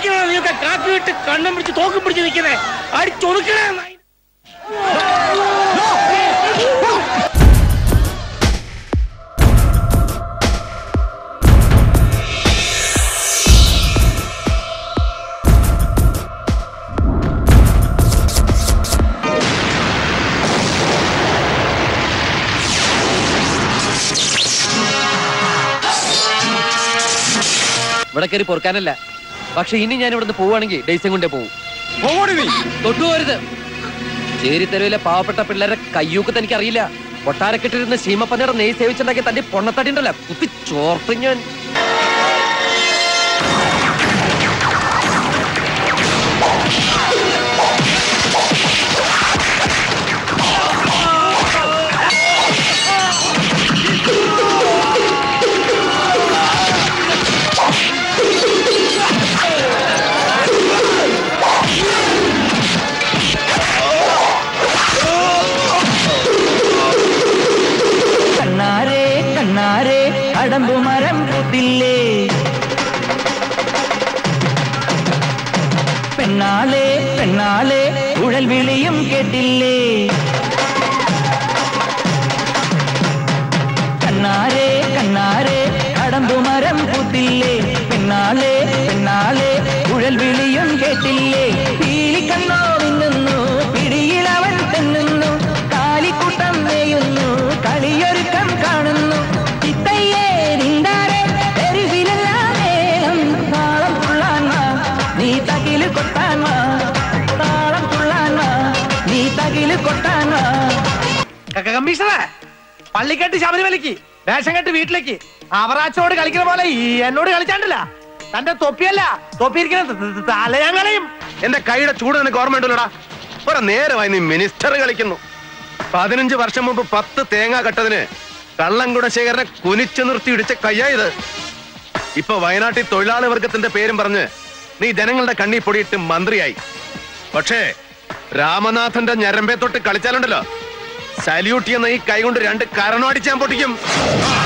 എന്തിനാ നീയൊക്കെ കാപ്പി ഇട്ട് കണ്ണും പിടിച്ച് തോക്കും പിടിച്ച് നിൽക്കുന്നേ അടിച്ചൊതുക്കണേ നായി. ഇവിടെ കയറി പൊറുക്കാനല്ല പക്ഷെ ഇനി ഞാൻ ഇവിടുന്ന് പോവുകയാണെങ്കിൽ ഡേയ്സും കൊണ്ടേ പോവും പോടി നീ തൊട്ടുപോരുത് ചേരിത്തെരുവിലെ പാവപ്പെട്ട പിള്ളേരെ കയ്യൂക്കത്ത് എനിക്കറിയില്ല കൊട്ടാരക്കെട്ടിരുന്ന് ശീമപ്പന്നയുടെ നെയ് സേവിച്ചുണ്ടാക്കിയ തന്റെ പൊണ്ണത്തടി ഉണ്ടല്ലോ കുത്തി ചോർത്ത് ഞാൻ കണ്ണാരേ കണ്ണാരേ അടമ്പു മരം പൂത്തില്ലേ പെണ്ണാളെ പെണ്ണാളെ ഉഴൽ വിളിയും കേട്ടില്ലേ കണ്ണാരേ കണ്ണാരേ അടമ്പു മരം പൂത്തില്ലേ പെണ്ണാളെ പെണ്ണാളെ ഉഴൽ വിളിയും കേട്ടില്ലേ പീലിക്കണ്ണോ നിന്നുന്നു പിടിയിലവൻ തെന്നുന്നു കാലിക്കൂട്ടം മേയുന്നു കളിയൊരുക്കം കാണുന്നു ചിത്തയ്യേ നിന്താരെ തെരുവിലെല്ലാം മേളം താളം തുള്ളാൻ വാ, നീ തകില് കൊട്ടാൻ വാ. താളം തുള്ളാൻ വാ, നീ തകില് കൊട്ടാൻ വാ. ക- കമ്മീഷണറെ പള്ളിക്കെട്ട് ശബരിമലയ്ക്ക് വേഷം കെട്ട് വീട്ടിലേക്ക് അവറാച്ചോട് കളിക്കുന്ന പോലെ ഈ എന്നോട് കളിച്ചാണ്ടില്ല തന്റെ തൊപ്പിയല്ല തൊപ്പിയിരിക്കുന്ന തല ഞാൻ കളയും എന്റെ കൈയുടെ ചൂട് നിനക്ക് ഓർമ്മയുണ്ടല്ലോടാ കുറെ നേരമായി നീ മിനിസ്റ്റർ കളിക്കുന്നു പതിനഞ്ച് വർഷം മുമ്പ് പത്ത് തേങ്ങ കട്ടതിന് കള്ളംകുടശേഖരനെ കുനിച്ചു നിർത്തി ഇടിച്ച കയ്യായത് ഇപ്പൊ വയനാട്ടിൽ തൊഴിലാളി വർഗത്തിന്റെ പേരും പറഞ്ഞ് നീ ജനങ്ങളുടെ കണ്ണി പൊടിയിട്ട് മന്ത്രിയായി പക്ഷേ രാമനാഥന്റെ ഞരമ്പെ തൊട്ട് കളിച്ചാലുണ്ടല്ലോ സല്യൂട്ട് ചെയ്യുന്ന ഈ കൈ കൊണ്ട് രണ്ട് കരണോ അടിച്ചാൻ പൊട്ടിക്കും